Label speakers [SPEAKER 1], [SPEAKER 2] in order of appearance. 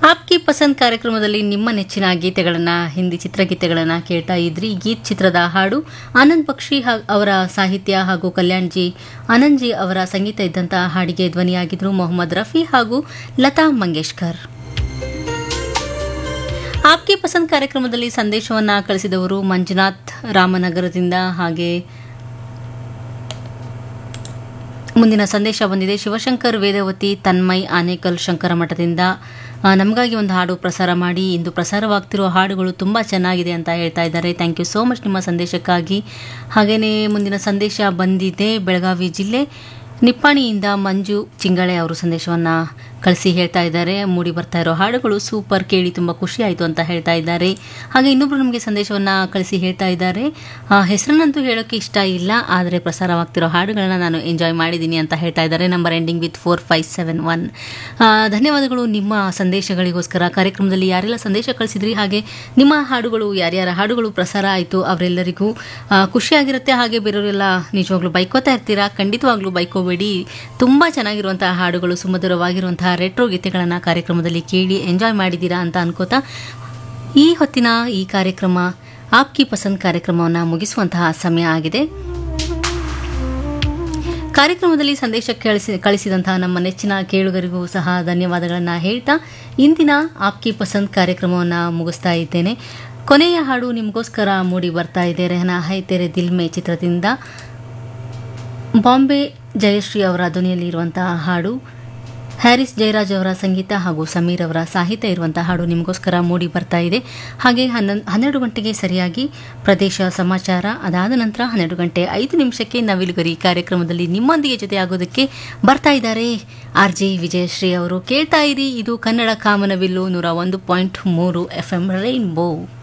[SPEAKER 1] ಆಪ್ಕಿ ಪಸಂದ್ ಕಾರ್ಯಕ್ರಮದಲ್ಲಿ ನಿಮ್ಮ ನೆಚ್ಚಿನ ಗೀತೆಗಳನ್ನು ಹಿಂದಿ ಚಿತ್ರಗೀತೆಗಳನ್ನು ಕೇಳ್ತಾ ಇದ್ರಿ ಗೀತ್ ಚಿತ್ರದ ಹಾಡು ಆನಂದ್ ಬಕ್ಷಿ ಹಾ- ಅವರ ಸಾಹಿತ್ಯ ಹಾಗೂ ಕಲ್ಯಾಣ್ ಜಿ ಆನಂದ್ ಜಿ ಅವರ ಸಂಗೀತ ಇದ್ದಂತಹ ಹಾಡಿಗೆ ಧ್ವನಿಯಾಗಿದ್ರು ಮೊಹಮ್ಮದ್ ರಫಿ ಹಾಗೂ ಲತಾ ಮಂಗೇಶ್ಕರ್ ಆಪ್ಕಿ ಪಸಂದ್ ಕಾರ್ಯಕ್ರಮದಲ್ಲಿ ಸಂದೇಶವನ್ನ ಕಳಿಸಿದವರು ಮಂಜುನಾಥ್ ರಾಮನಗರದಿಂದ ಹಾಗೆ ಮುಂದಿನ ಸಂದೇಶ ಬಂದಿದೆ ಶಿವಶಂಕರ್ ವೇದವತಿ ತನ್ಮಯ್ ಆನೇಕಲ್ ಶಂಕರ ಮಠದಿಂದ ಆ, ನಮಗಾಗಿ ಒಂದು ಹಾಡು ಪ್ರಸಾರ ಮಾಡಿ ಇಂದು ಪ್ರಸಾರವಾಗ್ತಿರೋ ಹಾಡುಗಳು ತುಂಬ ಚೆನ್ನಾಗಿದೆ ಅಂತ ಹೇಳ್ತಾ ಇದ್ದಾರೆ ಥ್ಯಾಂಕ್ ಯು ಸೋ ಮಚ್ ನಿಮ್ಮ ಸಂದೇಶಕ್ಕಾಗಿ ಹಾಗೆಯೇ ಮುಂದಿನ ಸಂದೇಶ ಬಂದಿದೆ ಬೆಳಗಾವಿ ಜಿಲ್ಲೆ ನಿಪ್ಪಾಣಿಯಿಂದ ಮಂಜು ಚಿಂಗಳೆ ಅವರು ಸಂದೇಶವನ್ನು ಕಳಿಸಿ ಹೇಳ್ತಾ ಇದ್ದಾರೆ ಮೂಡಿ ಬರ್ತಾ ಇರೋ ಹಾಡುಗಳು ಸೂಪರ್ ಕೇಳಿ ತುಂಬ ಖುಷಿ ಆಯಿತು ಅಂತ ಹೇಳ್ತಾ ಇದ್ದಾರೆ ಹಾಗೆ ಇನ್ನೊಬ್ರು ನಮಗೆ ಸಂದೇಶವನ್ನು ಕಳಿಸಿ ಹೇಳ್ತಾ ಇದ್ದಾರೆ ಆ, ಹೆಸರನ್ನಂತೂ ಹೇಳೋಕ್ಕೆ ಇಷ್ಟ ಇಲ್ಲ ಆದರೆ ಪ್ರಸಾರವಾಗ್ತಿರೋ ಹಾಡುಗಳನ್ನ ನಾನು ಎಂಜಾಯ್ ಮಾಡಿದ್ದೀನಿ ಅಂತ ಹೇಳ್ತಾ ಇದ್ದಾರೆ number ending with four five seven one ಧನ್ಯವಾದಗಳು ನಿಮ್ಮ ಸಂದೇಶಗಳಿಗೋಸ್ಕರ ಕಾರ್ಯಕ್ರಮದಲ್ಲಿ ಯಾರೆಲ್ಲ ಸಂದೇಶ ಕಳಿಸಿದ್ರಿ ಹಾಗೆ ನಿಮ್ಮ ಹಾಡುಗಳು ಯಾರ್ಯಾರ ಹಾಡುಗಳು ಪ್ರಸಾರ ಆಯಿತು ಅವರೆಲ್ಲರಿಗೂ ಆ, ಖುಷಿಯಾಗಿರುತ್ತೆ ಹಾಗೆ ಬೇರೆಯವರೆಲ್ಲ ನಿಜವಾಗ್ಲೂ ಬೈಕೋತಾ ಇರ್ತೀರಾ ಖಂಡಿತವಾಗ್ಲೂ ಬೈಕೋಬೇಡಿ ತುಂಬ ಚೆನ್ನಾಗಿರುವಂತಹ ಹಾಡುಗಳು ಸುಮಧುರವಾಗಿರುವಂತಹ ರೆಟ್ರೋ ಗೀತೆಗಳನ್ನು ಕಾರ್ಯಕ್ರಮದಲ್ಲಿ ಕೇಳಿ ಎಂಜಾಯ್ ಮಾಡಿದ್ದೀರಾ ಅಂತ ಅನ್ಕೋತಾ ಈ ಹೊತ್ತಿನ ಈ ಕಾರ್ಯಕ್ರಮ ಆಪ್ಕಿ ಪಸಂದ್ ಕಾರ್ಯಕ್ರಮವನ್ನು ಮುಗಿಸುವಂತಹ ಸಮಯ ಆಗಿದೆ ಕಾರ್ಯಕ್ರಮದಲ್ಲಿ ಸಂದೇಶ ಕಳಿಸಿ ಕಳಿಸಿದಂತಹ ನಮ್ಮ ನೆಚ್ಚಿನ ಕೇಳುಗರಿಗೂ ಸಹ ಧನ್ಯವಾದಗಳನ್ನು ಹೇಳ್ತಾ ಇಂದಿನ ಆಪ್ಕಿ ಪಸಂದ್ ಕಾರ್ಯಕ್ರಮವನ್ನು ಮುಗಿಸ್ತಾ ಇದ್ದೇನೆ ಕೊನೆಯ ಹಾಡು ನಿಮಗೋಸ್ಕರ ಮೂಡಿ ಬರ್ತಾ ಇದೆ ರೆಹನಾ ಹೈ ತೆರೆ ದಿಲ್ ಮೇ ಚಿತ್ರದಿಂದ ಬಾಂಬೆ ಜಯಶ್ರೀ ಅವರ ಧ್ವನಿಯಲ್ಲಿ ಇರುವಂತಹ ಹಾಡು ಹ್ಯಾರಿಸ್ ಜಯರಾಜ್ ಅವರ ಸಂಗೀತ ಹಾಗೂ ಸಮೀರ್ ಅವರ ಸಾಹಿತ್ಯ ಇರುವಂತಹ ಹಾಡು ನಿಮಗೋಸ್ಕರ ಮೂಡಿ ಬರ್ತಾ ಇದೆ ಹಾಗೆ ಹನ್ನೊಂದು ಹನ್ನೆರಡು ಗಂಟೆಗೆ ಸರಿಯಾಗಿ ಪ್ರದೇಶ ಸಮಾಚಾರ ಅದಾದ ನಂತರ ಹನ್ನೆರಡು ಗಂಟೆ ಐದು ನಿಮಿಷಕ್ಕೆ ನವಿಲುಗರಿ ಕಾರ್ಯಕ್ರಮದಲ್ಲಿ ನಿಮ್ಮೊಂದಿಗೆ ಜೊತೆಯಾಗೋದಕ್ಕೆ ಬರ್ತಾ ಇದ್ದಾರೆ ಆರ್ ಜೆ ವಿಜಯಶ್ರೀ ಅವರು ಕೇಳ್ತಾ ಇರಿ ಇದು ಕನ್ನಡ ಕಾಮನವಿಲ್ಲು ನೂರ ಒಂದು ಪಾಯಿಂಟ್ ಮೂರು ಎಫ್ ಎಂ ರೈನ್ಬೋ